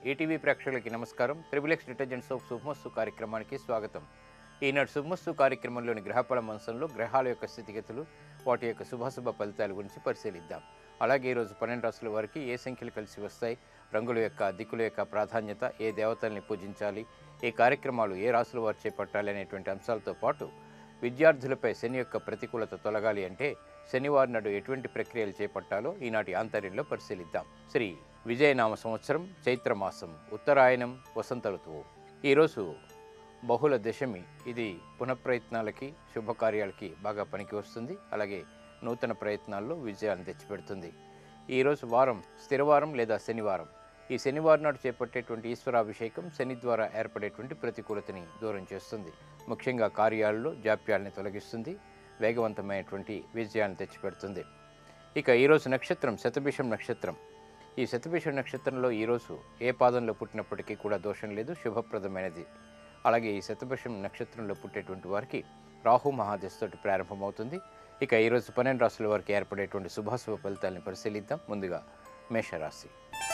ETV ప్రేక్షకులకి నమస్కారం triplex detergent soap శుభమస్సు కార్యక్రమానికి స్వాగతం ఈనాడు శుభమస్సు కార్యక్రమంలోని గ్రహఫల మంచంలో గ్రహాల యొక్క స్థితిగతులు వాటి యొక్క శుభాశుభ ఫలితాల గురించి పరిశీలిద్దాం అలాగే ఈరోజు పన్నెండు రాసుల వారికి ఏ సంఖ్యలు కలిసి వస్తాయి రంగుల యొక్క దిక్కుల యొక్క ప్రాధాన్యత ఏ దేవతల్ని పూజించాలి ఏ కార్యక్రమాలు ఏ రాసుల వారు చేపట్టాలి అనేటువంటి అంశాలతో పాటు విద్యార్థులపై శని యొక్క ప్రతికూలత తొలగాలి అంటే శనివారం నాడు ఎటువంటి ప్రక్రియలు చేపట్టాలో ఈనాటి ఆంతర్యంలో పరిశీలిద్దాం శ్రీ విజయనామ సంవత్సరం చైత్రమాసం ఉత్తరాయణం వసంత ఋతువు ఈరోజు బహుళ దశమి ఇది పునఃప్రయత్నాలకి శుభకార్యాలకి బాగా పనికి వస్తుంది అలాగే నూతన ప్రయత్నాల్లో విజయాన్ని తెచ్చిపెడుతుంది ఈరోజు వారం స్థిరవారం లేదా శనివారం ఈ శనివారం నాడు చేపట్టేటువంటి ఈశ్వరాభిషేకం శని ద్వారా ఏర్పడేటువంటి ప్రతికూలతని దూరం చేస్తుంది ముఖ్యంగా కార్యాలలో జాప్యాలని తొలగిస్తుంది వేగవంతమైనటువంటి విజయాన్ని తెచ్చిపెడుతుంది ఇక ఈరోజు నక్షత్రం శతభిషం నక్షత్రం ఈ శతభిషం నక్షత్రంలో ఈరోజు ఏ పాదంలో పుట్టినప్పటికీ కూడా దోషం లేదు శుభప్రదమైనది అలాగే ఈ శతభిషం నక్షత్రంలో పుట్టేటువంటి వారికి రాహు మహాదశతోటి ప్రారంభమవుతుంది ఇక ఈరోజు పన్నెండు రాశుల వారికి ఏర్పడేటువంటి శుభాశుభ ఫలితాలను పరిశీలిద్దాం ముందుగా మేషరాశి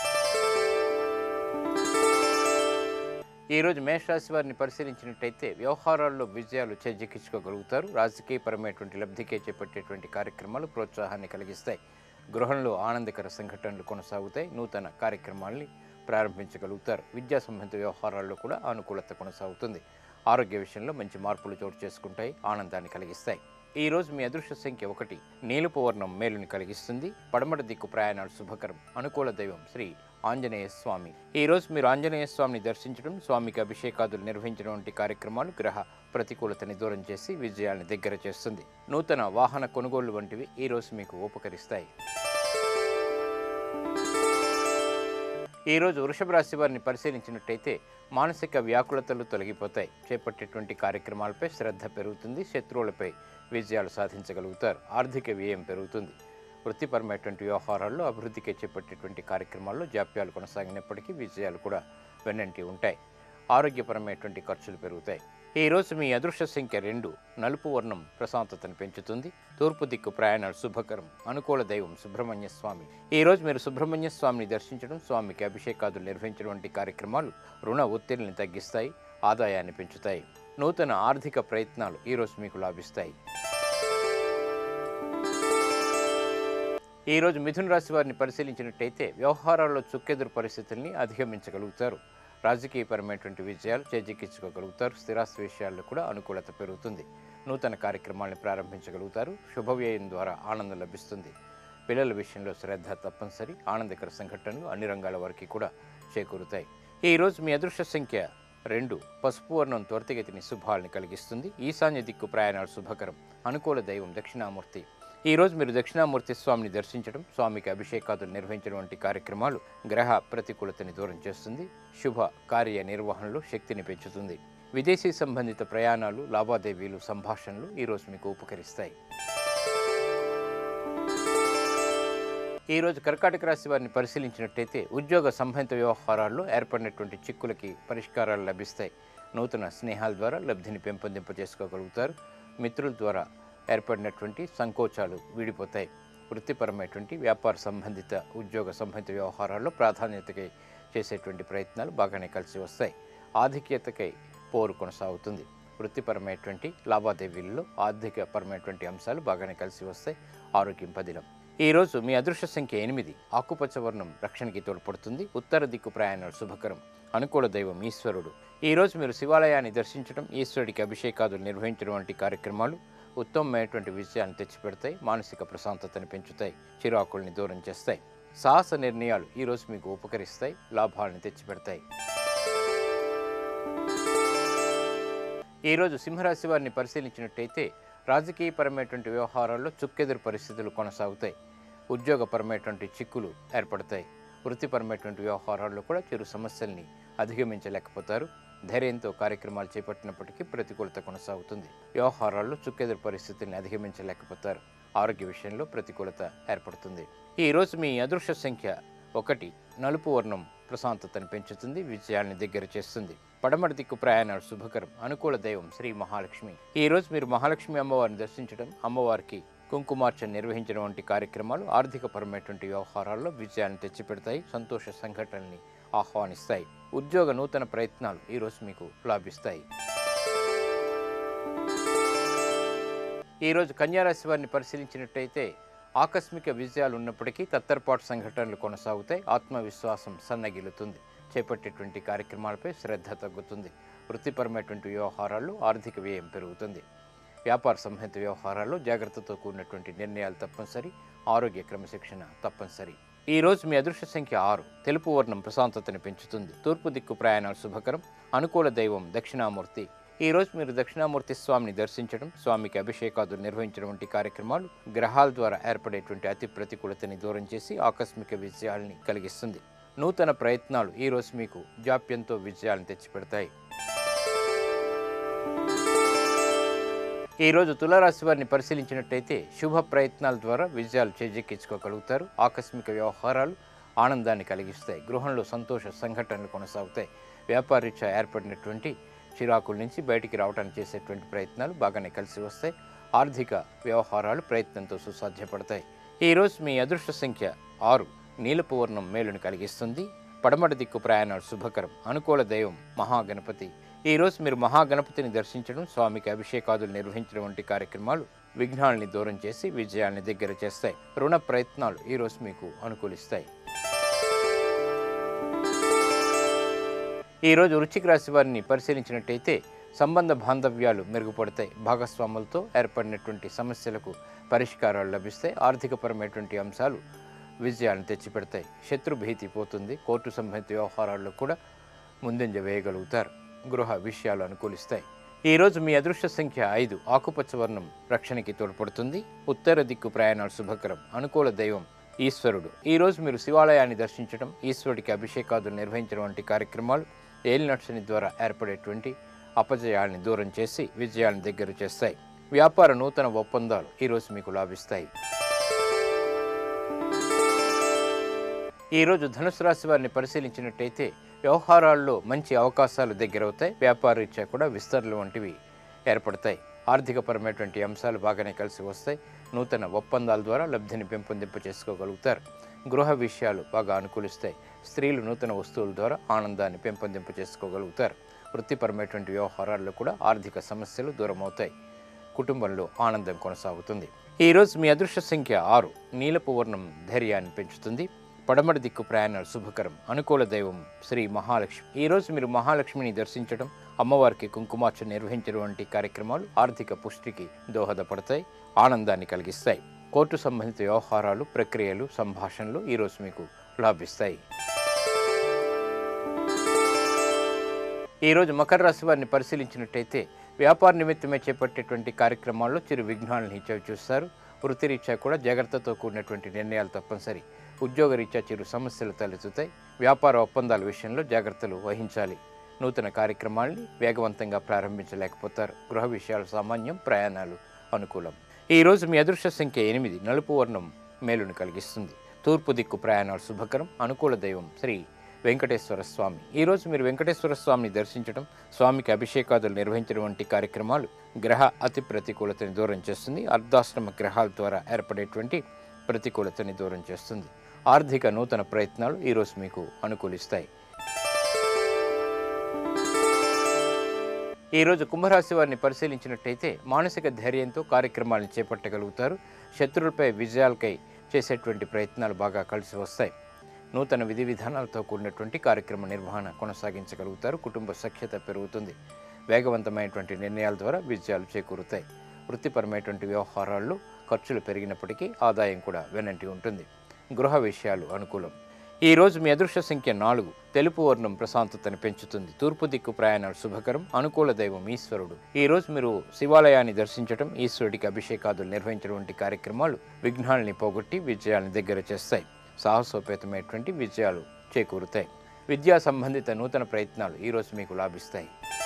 ఈరోజు మేషరాశి వారిని పరిశీలించినట్టయితే వ్యవహారాల్లో విజయాలు చేజిక్కించుకోగలుగుతారు రాజకీయపరమైనటువంటి లబ్ధికే చేపట్టేటువంటి కార్యక్రమాలు ప్రోత్సాహాన్ని కలిగిస్తాయి గృహంలో ఆనందకర సంఘటనలు కొనసాగుతాయి నూతన కార్యక్రమాల్ని ప్రారంభించగలుగుతారు విద్యా సంబంధిత వ్యవహారాల్లో కూడా అనుకూలత కొనసాగుతుంది ఆరోగ్య విషయంలో మంచి మార్పులు చోటు చేసుకుంటాయి ఆనందాన్ని కలిగిస్తాయి ఈ రోజు మీ అదృష్ట సంఖ్య ఒకటి నీలుపు వర్ణం మేలుని కలిగిస్తుంది పడమట దిక్కు ప్రయాణాలు శుభకరం అనుకూల దైవం శ్రీ ఆంజనేయ స్వామి ఈ రోజు మీరు ఆంజనేయ స్వామిని దర్శించడం స్వామికి అభిషేకాదులు నిర్వహించడం వంటి కార్యక్రమాలు గ్రహ ప్రతికూలతని దూరం చేసి విజయాన్ని దగ్గర చేస్తుంది నూతన వాహన కొనుగోళ్లు వంటివి ఈ రోజు మీకు ఉపకరిస్తాయి ఈ రోజు వృషభ రాశి వారిని పరిశీలించినట్టయితే మానసిక వ్యాకులతలు తొలగిపోతాయి చేపట్టేటువంటి కార్యక్రమాలపై శ్రద్ధ పెరుగుతుంది శత్రువులపై విజయాలు సాధించగలుగుతారు ఆర్థిక వ్యయం పెరుగుతుంది వృత్తిపరమైనటువంటి వ్యవహారాల్లో అభివృద్ధికి చేపట్టేటువంటి కార్యక్రమాల్లో జాప్యాలు కొనసాగినప్పటికీ విజయాలు కూడా వెన్నంటి ఉంటాయి ఆరోగ్యపరమైనటువంటి ఖర్చులు పెరుగుతాయి ఈ రోజు మీ అదృష్ట సంఖ్య రెండు నలుపు వర్ణం ప్రశాంతతను పెంచుతుంది తూర్పు దిక్కు ప్రయాణాలు శుభకరం అనుకూల దైవం సుబ్రహ్మణ్య స్వామి ఈ రోజు మీరు సుబ్రహ్మణ్య స్వామిని దర్శించడం స్వామికి అభిషేకాదులు నిర్వహించడం వంటి కార్యక్రమాలు రుణ ఒత్తిడిని తగ్గిస్తాయి ఆదాయాన్ని పెంచుతాయి నూతన ఆర్థిక ప్రయత్నాలు ఈ రోజు మీకు లాభిస్తాయి ఈ రోజు మిథున రాశి వారిని పరిశీలించినట్టయితే వ్యవహారాల్లో చుక్కెదురు పరిస్థితుల్ని అధిగమించగలుగుతారు రాజకీయపరమైనటువంటి విజయాలు చేజిక్కించుకోగలుగుతారు స్థిరాస్తి విషయాల్లో కూడా అనుకూలత పెరుగుతుంది నూతన కార్యక్రమాలను ప్రారంభించగలుగుతారు శుభవ్యయం ద్వారా ఆనందం లభిస్తుంది పిల్లల విషయంలో శ్రద్ధ తప్పనిసరి ఆనందకర సంఘటనలు అన్ని రంగాల వారికి కూడా చేకూరుతాయి ఈ రోజు మీ అదృష్ట సంఖ్య రెండు పసుపు వర్ణం త్వరితగతిని శుభాలని కలిగిస్తుంది ఈశాన్య దిక్కు ప్రయాణాలు శుభకరం అనుకూల దైవం దక్షిణామూర్తి ఈ రోజు మీరు దక్షిణామూర్తి స్వామిని దర్శించడం స్వామికి అభిషేకాదులు నిర్వహించడం వంటి కార్యక్రమాలు గ్రహ ప్రతికూలతని దూరం చేస్తుంది శుభ కార్య నిర్వహణలో శక్తిని పెంచుతుంది విదేశీ సంబంధిత ప్రయాణాలు లావాదేవీలు సంభాషణలు ఈ రోజు మీకు ఉపకరిస్తాయి ఈ రోజు కర్కాటక రాశి వారిని పరిశీలించినట్టయితే ఉద్యోగ సంబంధిత వ్యవహారాల్లో ఏర్పడినటువంటి చిక్కులకి పరిష్కారాలు లభిస్తాయి నూతన స్నేహాల ద్వారా లబ్ధిని పెంపొందింప చేసుకోగలుగుతారు మిత్రుల ద్వారా ఏర్పడినటువంటి సంకోచాలు వీడిపోతాయి వృత్తిపరమైనటువంటి వ్యాపార సంబంధిత ఉద్యోగ సంబంధిత వ్యవహారాల్లో ప్రాధాన్యతకై చేసేటువంటి ప్రయత్నాలు బాగానే కలిసి వస్తాయి ఆధిక్యతకై పోరు కొనసాగుతుంది వృత్తిపరమైనటువంటి లావాదేవీలలో ఆర్థికపరమైనటువంటి అంశాలు బాగానే కలిసి వస్తాయి ఆరోగ్యం పదిలం ఈ రోజు మీ అదృష్ట సంఖ్య ఎనిమిది ఆకుపచ్చ వర్ణం రక్షణకి తోడ్పడుతుంది ఉత్తర దిక్కు ప్రయాణాలు శుభకరం అనుకూల దైవం ఈశ్వరుడు ఈ రోజు మీరు శివాలయాన్ని దర్శించడం ఈశ్వరుడికి అభిషేకాదులు నిర్వహించడం వంటి కార్యక్రమాలు ఉత్తమమైనటువంటి విజయాన్ని తెచ్చిపెడతాయి మానసిక ప్రశాంతతను పెంచుతాయి చిరాకుల్ని దూరం చేస్తాయి సాహస నిర్ణయాలు ఈ రోజు మీకు ఉపకరిస్తాయి లాభాలను తెచ్చిపెడతాయి ఈ రోజు సింహరాశి వారిని పరిశీలించినట్టయితే రాజకీయపరమైనటువంటి వ్యవహారాల్లో చుక్కెదురు పరిస్థితులు కొనసాగుతాయి ఉద్యోగపరమైనటువంటి చిక్కులు ఏర్పడతాయి వృత్తిపరమైనటువంటి వ్యవహారాల్లో కూడా చిరు సమస్యల్ని అధిగమించలేకపోతారు ధైర్యంతో కార్యక్రమాలు చేపట్టినప్పటికీ ప్రతికూలత కొనసాగుతుంది వ్యవహారాల్లో చుక్కెదురు పరిస్థితుల్ని అధిగమించలేకపోతారు ఆరోగ్య విషయంలో ప్రతికూలత ఏర్పడుతుంది ఈ రోజు మీ అదృష్ట సంఖ్య ఒకటి నలుపు వర్ణం ప్రశాంతతను పెంచుతుంది విజయాన్ని దగ్గర చేస్తుంది పడమటి దిక్కు ప్రయాణాలు శుభకరం అనుకూల దైవం శ్రీ మహాలక్ష్మి ఈ రోజు మీరు మహాలక్ష్మి అమ్మవారిని దర్శించడం అమ్మవారికి కుంకుమార్చన నిర్వహించడం వంటి కార్యక్రమాలు ఆర్థికపరమైనటువంటి వ్యవహారాల్లో విజయాన్ని తెచ్చిపెడతాయి సంతోష సంఘటనల్ని ఆహ్వానిస్తాయి ఉద్యోగ నూతన ప్రయత్నాలు ఈరోజు మీకు లాభిస్తాయి ఈరోజు కన్యారాశి వారిని పరిశీలించినట్టయితే ఆకస్మిక విజయాలు ఉన్నప్పటికీ తత్తరపాటు సంఘటనలు కొనసాగుతాయి ఆత్మవిశ్వాసం సన్నగిలుతుంది చేపట్టేటువంటి కార్యక్రమాలపై శ్రద్ధ తగ్గుతుంది వృత్తిపరమైనటువంటి వ్యవహారాల్లో ఆర్థిక వ్యయం పెరుగుతుంది వ్యాపార సంహిత వ్యవహారాల్లో జాగ్రత్తతో కూడినటువంటి నిర్ణయాలు తప్పనిసరి ఆరోగ్య క్రమశిక్షణ తప్పనిసరి ఈ రోజు మీ అదృష్ట సంఖ్య ఆరు తెలుపు వర్ణం ప్రశాంతతని పెంచుతుంది తూర్పు దిక్కు ప్రయాణాలు శుభకరం అనుకూల దైవం దక్షిణామూర్తి ఈ రోజు మీరు దక్షిణామూర్తి స్వామిని దర్శించడం స్వామికి అభిషేకాదులు నిర్వహించడం వంటి కార్యక్రమాలు గ్రహాల ద్వారా ఏర్పడేటువంటి అతి ప్రతికూలతని దూరం చేసి ఆకస్మిక విజయాల్ని కలిగిస్తుంది నూతన ప్రయత్నాలు ఈ రోజు మీకు జాప్యంతో విజయాలను తెచ్చిపెడతాయి ఈ రోజు తులారాశి వారిని పరిశీలించినట్టయితే శుభ ప్రయత్నాల ద్వారా విజయాలు చేజెక్కించుకోగలుగుతారు ఆకస్మిక వ్యవహారాలు ఆనందాన్ని కలిగిస్తాయి గృహంలో సంతోష సంఘటనలు కొనసాగుతాయి వ్యాపారీత్యా ఏర్పడినటువంటి చిరాకుల నుంచి బయటికి రావడానికి చేసేటువంటి ప్రయత్నాలు బాగానే కలిసి వస్తాయి ఆర్థిక వ్యవహారాలు ప్రయత్నంతో సుసాధ్యపడతాయి ఈరోజు మీ అదృష్ట సంఖ్య ఆరు నీలపు వర్ణం మేలును కలిగిస్తుంది పడమటి దిక్కు ప్రయాణాలు శుభకరం అనుకూల దైవం మహాగణపతి ఈ రోజు మీరు మహాగణపతిని దర్శించడం స్వామికి అభిషేకాదులు నిర్వహించడం వంటి కార్యక్రమాలు విఘ్నాలని దూరం చేసి విజయాల్ని దగ్గర చేస్తాయి రుణ ప్రయత్నాలు ఈ రోజు మీకు అనుకూలిస్తాయి ఈ రోజు వృశ్చిక రాశి వారిని పరిశీలించినట్టయితే సంబంధ బాంధవ్యాలు మెరుగుపడతాయి భాగస్వాములతో ఏర్పడినటువంటి సమస్యలకు పరిష్కారాలు లభిస్తాయి ఆర్థికపరమైనటువంటి అంశాలు విజయాలను తెచ్చిపెడతాయి శత్రు భీతి పోతుంది కోర్టు సంబంధిత వ్యవహారాల్లో కూడా ముందంజ వేయగలుగుతారు గృహ విషయాలు అనుకూలిస్తాయి ఈ రోజు మీ అదృష్ట సంఖ్య ఐదు ఆకుపచ్చ వర్ణం రక్షణకి తోడ్పడుతుంది ఉత్తర దిక్కు ప్రయాణాలు శుభకరం అనుకూల దైవం ఈశ్వరుడు ఈ రోజు మీరు శివాలయాన్ని దర్శించడం ఈశ్వరుడికి అభిషేకాదులు నిర్వహించడం వంటి కార్యక్రమాలు ఏలినట్సని ద్వారా ఏర్పడేటువంటి అపజయాల్ని దూరం చేసి విజయాలను దగ్గర చేస్తాయి వ్యాపార నూతన ఒప్పందాలు ఈరోజు మీకు లాభిస్తాయి ఈరోజు ధనుసు రాశి వారిని పరిశీలించినట్టయితే వ్యవహారాల్లో మంచి అవకాశాలు దగ్గరవుతాయి వ్యాపారీత్యా కూడా విస్తరణలు వంటివి ఏర్పడతాయి ఆర్థికపరమైనటువంటి అంశాలు బాగానే కలిసి వస్తాయి నూతన ఒప్పందాల ద్వారా లబ్ధిని పెంపొందింప చేసుకోగలుగుతారు గృహ విషయాలు బాగా అనుకూలిస్తాయి స్త్రీలు నూతన వస్తువుల ద్వారా ఆనందాన్ని పెంపొందింప చేసుకోగలుగుతారు వృత్తిపరమైనటువంటి వ్యవహారాల్లో కూడా ఆర్థిక సమస్యలు దూరమవుతాయి కుటుంబంలో ఆనందం కొనసాగుతుంది ఈరోజు మీ అదృష్ట సంఖ్య ఆరు నీలపు వర్ణం ధైర్యాన్ని పెంచుతుంది పడమటి దిక్కు ప్రయాణాలు శుభకరం అనుకూల దైవం శ్రీ మహాలక్ష్మి ఈ రోజు మీరు మహాలక్ష్మిని దర్శించడం అమ్మవారికి కుంకుమార్చన నిర్వహించడం వంటి కార్యక్రమాలు ఆర్థిక పుష్టికి దోహదపడతాయి ఆనందాన్ని కలిగిస్తాయి కోర్టు సంబంధిత వ్యవహారాలు ప్రక్రియలు సంభాషణలు ఈరోజు మీకు లాభిస్తాయి ఈరోజు మకర రాశి వారిని పరిశీలించినట్టయితే వ్యాపార నిమిత్తమే చేపట్టేటువంటి కార్యక్రమాల్లో చిరు విఘ్నాలను ఇచ్చేవి చూస్తారు వృత్తిరీత్యా కూడా జాగ్రత్తతో కూడినటువంటి నిర్ణయాలు తప్పనిసరి ఉద్యోగరీత్యా చిరు సమస్యలు తలెత్తుతాయి వ్యాపార ఒప్పందాల విషయంలో జాగ్రత్తలు వహించాలి నూతన కార్యక్రమాల్ని వేగవంతంగా ప్రారంభించలేకపోతారు గృహ విషయాలు సామాన్యం ప్రయాణాలు అనుకూలం ఈ రోజు మీ అదృష్ట సంఖ్య ఎనిమిది నలుపు వర్ణం మేలును కలిగిస్తుంది తూర్పు దిక్కు ప్రయాణాలు శుభకరం అనుకూల దైవం శ్రీ వెంకటేశ్వర స్వామి ఈ రోజు మీరు వెంకటేశ్వర స్వామిని దర్శించడం స్వామికి అభిషేకాదులు నిర్వహించడం వంటి కార్యక్రమాలు గ్రహ అతి ప్రతికూలతని దూరం చేస్తుంది అర్ధాశ్రమ గ్రహాల ద్వారా ఏర్పడేటువంటి ప్రతికూలతని దూరం చేస్తుంది ఆర్థిక నూతన ప్రయత్నాలు ఈరోజు మీకు అనుకూలిస్తాయి ఈరోజు కుంభరాశి వారిని పరిశీలించినట్టయితే మానసిక ధైర్యంతో కార్యక్రమాలను చేపట్టగలుగుతారు శత్రువులపై విజయాలకై చేసేటువంటి ప్రయత్నాలు బాగా కలిసి వస్తాయి నూతన విధి విధానాలతో కూడినటువంటి కార్యక్రమ నిర్వహణ కొనసాగించగలుగుతారు కుటుంబ సఖ్యత పెరుగుతుంది వేగవంతమైనటువంటి నిర్ణయాల ద్వారా విజయాలు చేకూరుతాయి వృత్తిపరమైనటువంటి వ్యవహారాల్లో ఖర్చులు పెరిగినప్పటికీ ఆదాయం కూడా వెనంటి ఉంటుంది గృహ విషయాలు అనుకూలం ఈ రోజు మీ అదృష్ట సంఖ్య నాలుగు తెలుపు వర్ణం ప్రశాంతతను పెంచుతుంది తూర్పు దిక్కు ప్రయాణాలు శుభకరం అనుకూల దైవం ఈశ్వరుడు ఈ రోజు మీరు శివాలయాన్ని దర్శించడం ఈశ్వరుడికి అభిషేకాదులు నిర్వహించడం వంటి కార్యక్రమాలు విఘ్నాలని పోగొట్టి విజయాలను దగ్గర చేస్తాయి సాహసోపేతమైనటువంటి విజయాలు చేకూరుతాయి విద్యా సంబంధిత నూతన ప్రయత్నాలు ఈరోజు మీకు లాభిస్తాయి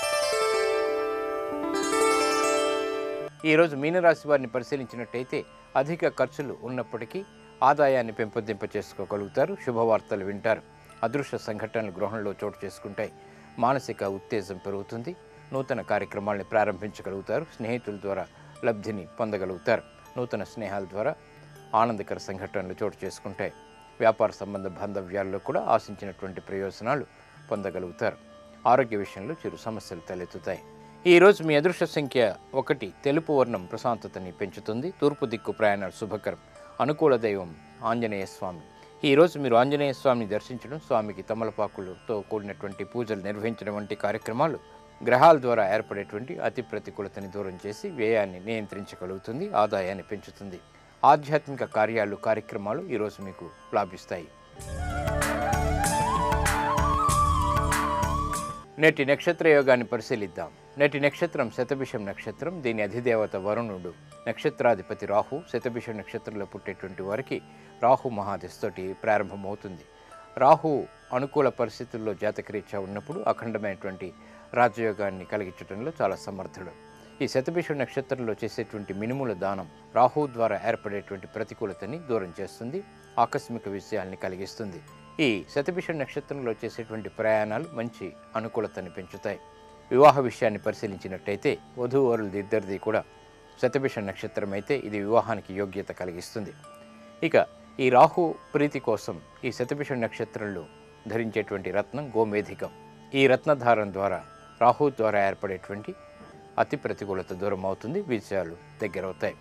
ఈరోజు మీనరాశి వారిని పరిశీలించినట్టయితే అధిక ఖర్చులు ఉన్నప్పటికీ ఆదాయాన్ని పెంపొందింప చేసుకోగలుగుతారు శుభవార్తలు వింటారు అదృశ్య సంఘటనలు గృహంలో చోటు చేసుకుంటాయి మానసిక ఉత్తేజం పెరుగుతుంది నూతన కార్యక్రమాల్ని ప్రారంభించగలుగుతారు స్నేహితుల ద్వారా లబ్ధిని పొందగలుగుతారు నూతన స్నేహాల ద్వారా ఆనందకర సంఘటనలు చోటు చేసుకుంటాయి వ్యాపార సంబంధ బాంధవ్యాల్లో కూడా ఆశించినటువంటి ప్రయోజనాలు పొందగలుగుతారు ఆరోగ్య విషయంలో చిరు సమస్యలు తలెత్తుతాయి ఈ రోజు మీ అదృష్ట సంఖ్య ఒకటి తెలుపు వర్ణం ప్రశాంతతని పెంచుతుంది తూర్పు దిక్కు ప్రయాణాలు శుభకరం అనుకూల దైవం ఆంజనేయ స్వామి ఈ రోజు మీరు ఆంజనేయ స్వామిని దర్శించడం స్వామికి తమలపాకులతో కూడినటువంటి పూజలు నిర్వహించడం వంటి కార్యక్రమాలు గ్రహాల ద్వారా ఏర్పడేటువంటి అతి ప్రతికూలతని దూరం చేసి వ్యయాన్ని నియంత్రించగలుగుతుంది ఆదాయాన్ని పెంచుతుంది ఆధ్యాత్మిక కార్యాలు కార్యక్రమాలు ఈరోజు మీకు లాభిస్తాయి నేటి నక్షత్ర యోగాన్ని పరిశీలిద్దాం నేటి నక్షత్రం శతభిషం నక్షత్రం దీని అధిదేవత వరుణుడు నక్షత్రాధిపతి రాహు శతభిషం నక్షత్రంలో పుట్టేటువంటి వారికి రాహు మహాదశతోటి ప్రారంభమవుతుంది రాహు అనుకూల పరిస్థితుల్లో జాతకరీత్యా ఉన్నప్పుడు అఖండమైనటువంటి రాజయోగాన్ని కలిగించడంలో చాలా సమర్థుడు ఈ శతభిష నక్షత్రంలో చేసేటువంటి మినుముల దానం రాహు ద్వారా ఏర్పడేటువంటి ప్రతికూలతని దూరం చేస్తుంది ఆకస్మిక విషయాల్ని కలిగిస్తుంది ఈ శతభిష నక్షత్రంలో చేసేటువంటి ప్రయాణాలు మంచి అనుకూలతని పెంచుతాయి వివాహ విషయాన్ని పరిశీలించినట్టయితే వధూవరులది ఇద్దరిది కూడా శతభిష నక్షత్రం అయితే ఇది వివాహానికి యోగ్యత కలిగిస్తుంది ఇక ఈ రాహు ప్రీతి కోసం ఈ శతభిష నక్షత్రంలో ధరించేటువంటి రత్నం గోమేధికం ఈ రత్నధారం ద్వారా రాహు ద్వారా ఏర్పడేటువంటి అతి ప్రతికూలత దూరం అవుతుంది విజయాలు దగ్గరవుతాయి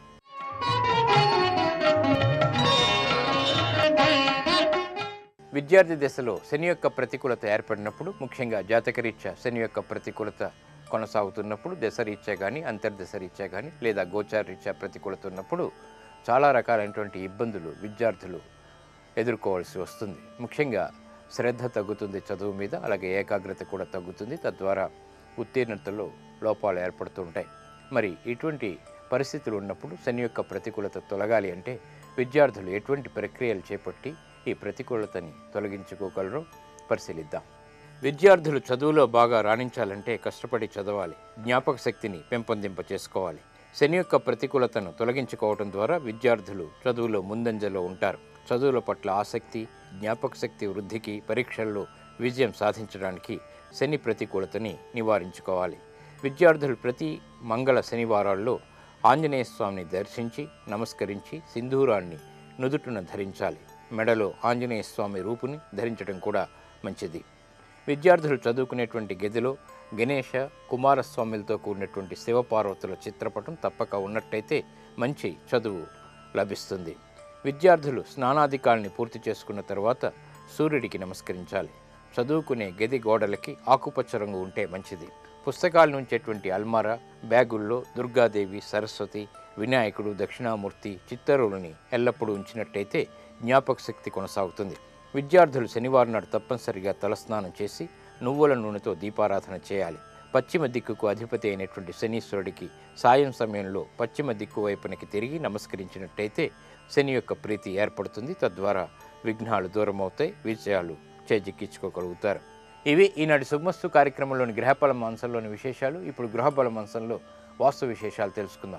విద్యార్థి దశలో శని యొక్క ప్రతికూలత ఏర్పడినప్పుడు ముఖ్యంగా జాతకరీత్యా శని యొక్క ప్రతికూలత కొనసాగుతున్నప్పుడు దశరీత్యా కానీ అంతర్దశరీత్యా కానీ లేదా గోచారరీత్యా ప్రతికూలత ఉన్నప్పుడు చాలా రకాలైనటువంటి ఇబ్బందులు విద్యార్థులు ఎదుర్కోవాల్సి వస్తుంది ముఖ్యంగా శ్రద్ధ తగ్గుతుంది చదువు మీద అలాగే ఏకాగ్రత కూడా తగ్గుతుంది తద్వారా ఉత్తీర్ణతలో లోపాలు ఏర్పడుతుంటాయి మరి ఇటువంటి పరిస్థితులు ఉన్నప్పుడు శని యొక్క ప్రతికూలత తొలగాలి అంటే విద్యార్థులు ఎటువంటి ప్రక్రియలు చేపట్టి ఈ ప్రతికూలతని తొలగించుకోగలరో పరిశీలిద్దాం విద్యార్థులు చదువులో బాగా రాణించాలంటే కష్టపడి చదవాలి జ్ఞాపక శక్తిని పెంపొందింప చేసుకోవాలి శని యొక్క ప్రతికూలతను తొలగించుకోవడం ద్వారా విద్యార్థులు చదువులో ముందంజలో ఉంటారు చదువుల పట్ల ఆసక్తి జ్ఞాపక శక్తి వృద్ధికి పరీక్షల్లో విజయం సాధించడానికి శని ప్రతికూలతని నివారించుకోవాలి విద్యార్థులు ప్రతి మంగళ శనివారాల్లో ఆంజనేయ స్వామిని దర్శించి నమస్కరించి సింధూరాన్ని నుదుటున ధరించాలి మెడలో ఆంజనేయ స్వామి రూపుని ధరించడం కూడా మంచిది విద్యార్థులు చదువుకునేటువంటి గదిలో గణేష కుమారస్వామిలతో కూడినటువంటి శివపార్వతుల చిత్రపటం తప్పక ఉన్నట్టయితే మంచి చదువు లభిస్తుంది విద్యార్థులు స్నానాధికారిని పూర్తి చేసుకున్న తర్వాత సూర్యుడికి నమస్కరించాలి చదువుకునే గది గోడలకి ఆకుపచ్చ రంగు ఉంటే మంచిది పుస్తకాల నుంచేటువంటి అల్మారా బ్యాగుల్లో దుర్గాదేవి సరస్వతి వినాయకుడు దక్షిణామూర్తి చిత్తరువులని ఎల్లప్పుడూ ఉంచినట్టయితే జ్ఞాపక శక్తి కొనసాగుతుంది విద్యార్థులు శనివారం నాడు తప్పనిసరిగా తలస్నానం చేసి నువ్వుల నూనెతో దీపారాధన చేయాలి పశ్చిమ దిక్కుకు అధిపతి అయినటువంటి శనీశ్వరుడికి సాయం సమయంలో పశ్చిమ దిక్కు వైపునకి తిరిగి నమస్కరించినట్టయితే శని యొక్క ప్రీతి ఏర్పడుతుంది తద్వారా విఘ్నాలు దూరం అవుతాయి విజయాలు చేజిక్కించుకోగలుగుతారు ఇవి ఈనాటి శుభమస్తు కార్యక్రమంలోని గ్రహబల మాంసంలోని విశేషాలు ఇప్పుడు గృహబల మాంసంలో వాస్తు విశేషాలు తెలుసుకుందాం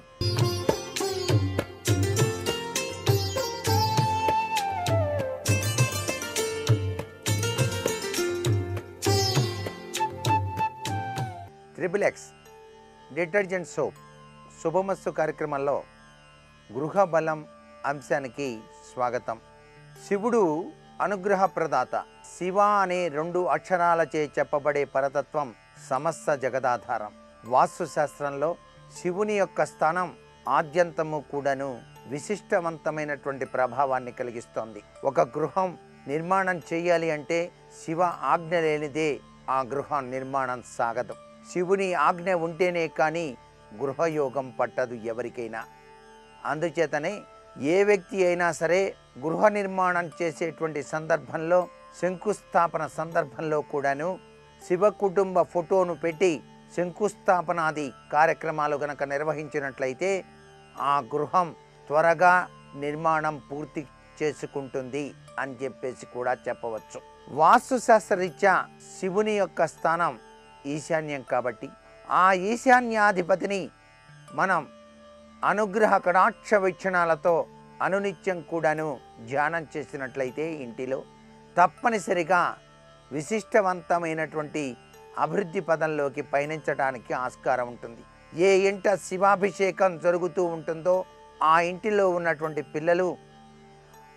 త్రిబుల్ ఎక్స్ డిటర్జెంట్ సోప్ శుభమస్తు కార్యక్రమంలో గృహ బలం అంశానికి స్వాగతం శివుడు అనుగ్రహ ప్రదాత శివ అనే రెండు అక్షరాలచే చెప్పబడే పరతత్వం సమస్త జగదాధారం వాస్తు శాస్త్రంలో శివుని యొక్క స్థానం ఆద్యంతము కూడాను విశిష్టవంతమైనటువంటి ప్రభావాన్ని కలిగిస్తోంది ఒక గృహం నిర్మాణం చేయాలి అంటే శివ ఆజ్ఞ లేనిదే ఆ గృహ నిర్మాణం సాగదు శివుని ఆజ్ఞ ఉంటేనే కానీ గృహయోగం పట్టదు ఎవరికైనా అందుచేతనే ఏ వ్యక్తి అయినా సరే గృహ నిర్మాణం చేసేటువంటి సందర్భంలో శంకుస్థాపన సందర్భంలో కూడాను శివ కుటుంబ ఫోటోను పెట్టి శంకుస్థాపనాది కార్యక్రమాలు గనక నిర్వహించినట్లయితే ఆ గృహం త్వరగా నిర్మాణం పూర్తి చేసుకుంటుంది అని చెప్పేసి కూడా చెప్పవచ్చు వాస్తు శాస్త్రరీత్యా శివుని యొక్క స్థానం ఈశాన్యం కాబట్టి ఆ ఈశాన్యాధిపతిని మనం అనుగ్రహ కటాక్ష వీక్షణాలతో అనునిత్యం కూడాను ధ్యానం చేసినట్లయితే ఇంటిలో తప్పనిసరిగా విశిష్టవంతమైనటువంటి అభివృద్ధి పదంలోకి పయనించడానికి ఆస్కారం ఉంటుంది ఏ ఇంట శివాభిషేకం జరుగుతూ ఉంటుందో ఆ ఇంటిలో ఉన్నటువంటి పిల్లలు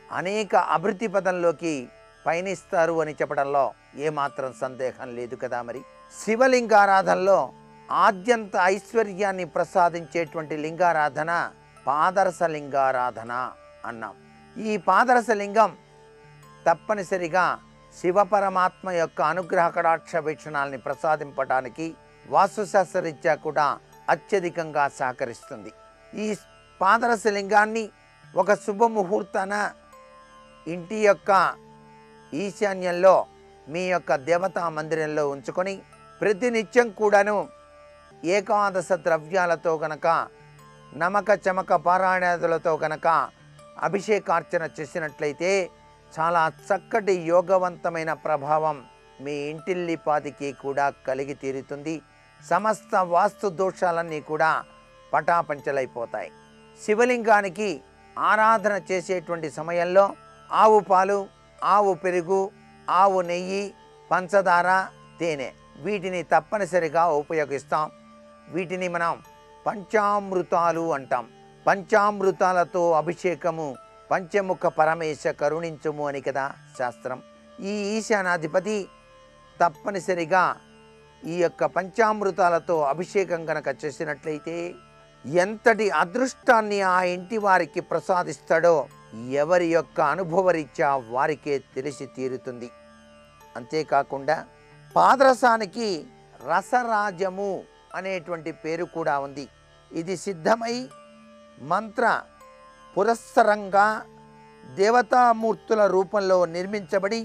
అనేక అభివృద్ధి పదంలోకి పయనిస్తారు అని చెప్పడంలో ఏమాత్రం సందేహం లేదు కదా మరి శివలింగారాధనలో ఆద్యంత ఐశ్వర్యాన్ని ప్రసాదించేటువంటి లింగారాధన పాదరస లింగారాధన అన్నాం ఈ పాదరస లింగం తప్పనిసరిగా శివపరమాత్మ యొక్క అనుగ్రహ కటాక్ష వీక్షణాలని ప్రసాదింపడానికి వాస్తుశాస్త్రరీత్యా కూడా అత్యధికంగా సహకరిస్తుంది ఈ పాదరస లింగాన్ని ఒక శుభముహూర్తాన ఇంటి యొక్క ఈశాన్యంలో మీ యొక్క దేవతా మందిరంలో ఉంచుకొని ప్రతినిత్యం కూడాను ఏకాదశ ద్రవ్యాలతో గనక నమక చమక పారాయణాదులతో గనక అభిషేకార్చన చేసినట్లయితే చాలా చక్కటి యోగవంతమైన ప్రభావం మీ ఇంటిల్లిపాదికి కూడా కలిగి తీరుతుంది సమస్త వాస్తు దోషాలన్నీ కూడా పటాపంచలైపోతాయి శివలింగానికి ఆరాధన చేసేటువంటి సమయంలో ఆవు పాలు ఆవు పెరుగు ఆవు నెయ్యి పంచదార తేనె వీటిని తప్పనిసరిగా ఉపయోగిస్తాం వీటిని మనం పంచామృతాలు అంటాం పంచామృతాలతో అభిషేకము పంచముఖ పరమేశ కరుణించుము అని కదా శాస్త్రం ఈ ఈశానాధిపతి తప్పనిసరిగా ఈ యొక్క పంచామృతాలతో అభిషేకం గనక చేసినట్లయితే ఎంతటి అదృష్టాన్ని ఆ ఇంటి వారికి ప్రసాదిస్తాడో ఎవరి యొక్క అనుభవరీత్యా వారికే తెలిసి తీరుతుంది అంతేకాకుండా పాదరసానికి రసరాజము అనేటువంటి పేరు కూడా ఉంది ఇది సిద్ధమై మంత్ర పురస్సరంగా దేవతామూర్తుల రూపంలో నిర్మించబడి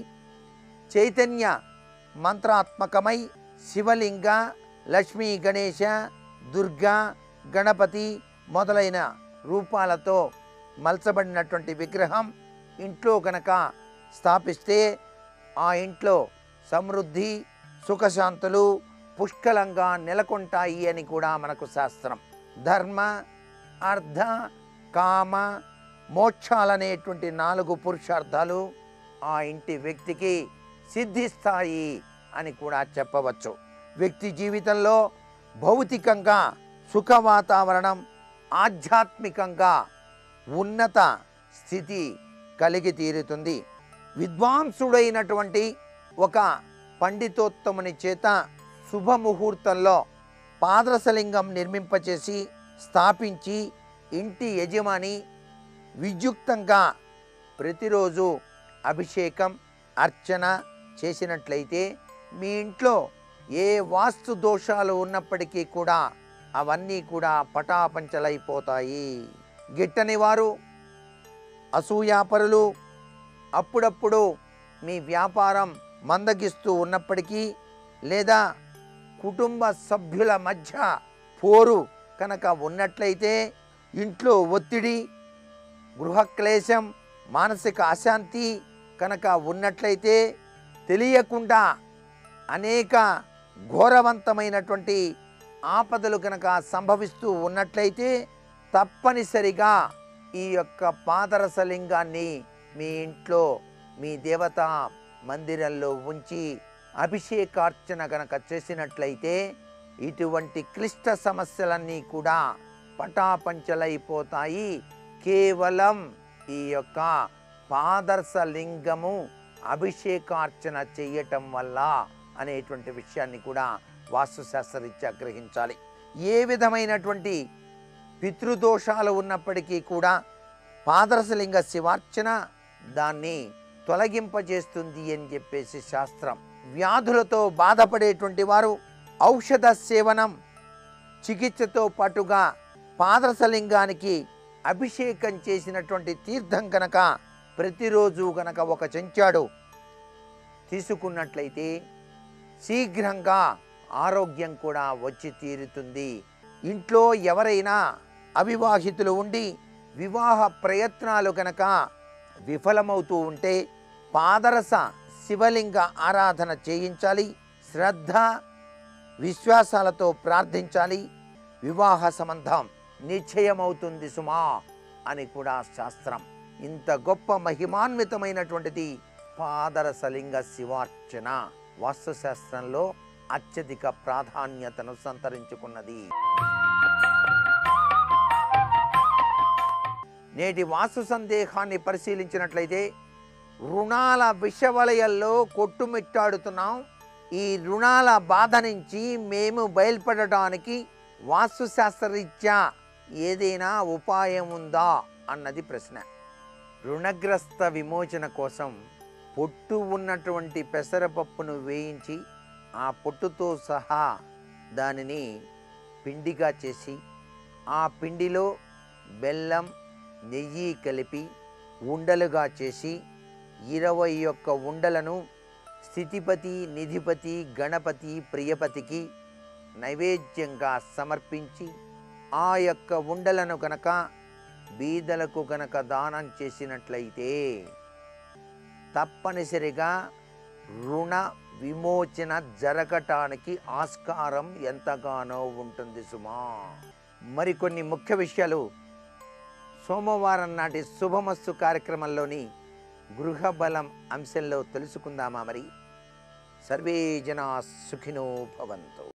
చైతన్య మంత్రాత్మకమై శివలింగ లక్ష్మీ గణేశ దుర్గా గణపతి మొదలైన రూపాలతో మలచబడినటువంటి విగ్రహం ఇంట్లో గనక స్థాపిస్తే ఆ ఇంట్లో సమృద్ధి సుఖశాంతులు పుష్కలంగా నెలకొంటాయి అని కూడా మనకు శాస్త్రం ధర్మ అర్థ కామ మోక్షాలనేటువంటి నాలుగు పురుషార్థాలు ఆ ఇంటి వ్యక్తికి సిద్ధిస్తాయి అని కూడా చెప్పవచ్చు వ్యక్తి జీవితంలో భౌతికంగా సుఖ వాతావరణం ఆధ్యాత్మికంగా ఉన్నత స్థితి కలిగి తీరుతుంది విద్వాంసుడైనటువంటి ఒక పండితోత్తముని చేత శుభముహూర్తంలో పాదరసలింగం నిర్మింపచేసి స్థాపించి ఇంటి యజమాని విద్యుక్తంగా ప్రతిరోజు అభిషేకం అర్చన చేసినట్లయితే మీ ఇంట్లో ఏ వాస్తు దోషాలు ఉన్నప్పటికీ కూడా అవన్నీ కూడా పటాపంచలైపోతాయి గిట్టని వారు అసూయాపరులు అప్పుడప్పుడు మీ వ్యాపారం మందగిస్తూ ఉన్నప్పటికీ లేదా కుటుంబ సభ్యుల మధ్య పోరు కనుక ఉన్నట్లయితే ఇంట్లో ఒత్తిడి గృహక్లేశం మానసిక అశాంతి కనుక ఉన్నట్లయితే తెలియకుండా అనేక ఘోరవంతమైనటువంటి ఆపదలు కనుక సంభవిస్తూ ఉన్నట్లయితే తప్పనిసరిగా ఈ యొక్క పాదరసలింగాన్ని మీ ఇంట్లో మీ దేవత మందిరంలో ఉంచి అభిషేకార్చన గనక చేసినట్లయితే ఇటువంటి క్లిష్ట సమస్యలన్నీ కూడా పటాపంచలైపోతాయి కేవలం ఈ యొక్క పాదర్శ లింగము అభిషేకార్చన చేయటం వల్ల అనేటువంటి విషయాన్ని కూడా వాస్తుశాస్త్రరీత్యా గ్రహించాలి ఏ విధమైనటువంటి పితృదోషాలు ఉన్నప్పటికీ కూడా పాదరసలింగ శివార్చన దాన్ని తొలగింపజేస్తుంది అని చెప్పేసి శాస్త్రం వ్యాధులతో బాధపడేటువంటి వారు ఔషధ సేవనం చికిత్సతో పాటుగా పాదరసలింగానికి అభిషేకం చేసినటువంటి తీర్థం కనుక ప్రతిరోజు గనక ఒక చెంచాడు తీసుకున్నట్లయితే శీఘ్రంగా ఆరోగ్యం కూడా వచ్చి తీరుతుంది ఇంట్లో ఎవరైనా అవివాహితులు ఉండి వివాహ ప్రయత్నాలు గనక విఫలమవుతూ ఉంటే పాదరస శివలింగ ఆరాధన చేయించాలి శ్రద్ధ విశ్వాసాలతో ప్రార్థించాలి వివాహ సంబంధం నిశ్చయమవుతుంది సుమా అని కూడా శాస్త్రం ఇంత గొప్ప మహిమాన్వితమైనటువంటిది పాదరసలింగ శివార్చన వాస్తుశాస్త్రంలో అత్యధిక ప్రాధాన్యతను సంతరించుకున్నది నేటి వాస్తు సందేహాన్ని పరిశీలించినట్లయితే రుణాల విషవలయంలో కొట్టుమిట్టాడుతున్నాం ఈ రుణాల బాధ నుంచి మేము బయలుపడటానికి వాస్తుశాస్త్రరీత్యా ఏదైనా ఉపాయం ఉందా అన్నది ప్రశ్న రుణగ్రస్త విమోచన కోసం పొట్టు ఉన్నటువంటి పెసరపప్పును వేయించి ఆ పొట్టుతో సహా దానిని పిండిగా చేసి ఆ పిండిలో బెల్లం నెయ్యి కలిపి ఉండలుగా చేసి ఇరవై ఒక్క ఉండలను స్థితిపతి నిధిపతి గణపతి ప్రియపతికి నైవేద్యంగా సమర్పించి ఆ యొక్క ఉండలను కనుక బీదలకు కనుక దానం చేసినట్లయితే తప్పనిసరిగా రుణ విమోచన జరగటానికి ఆస్కారం ఎంతగానో ఉంటుంది సుమా మరికొన్ని ముఖ్య విషయాలు సోమవారం నాటి శుభమస్తు కార్యక్రమంలోని గృహబలం అంశంలో తెలుసుకుందామా మరి సర్వే జనా సుఖినో భవంతు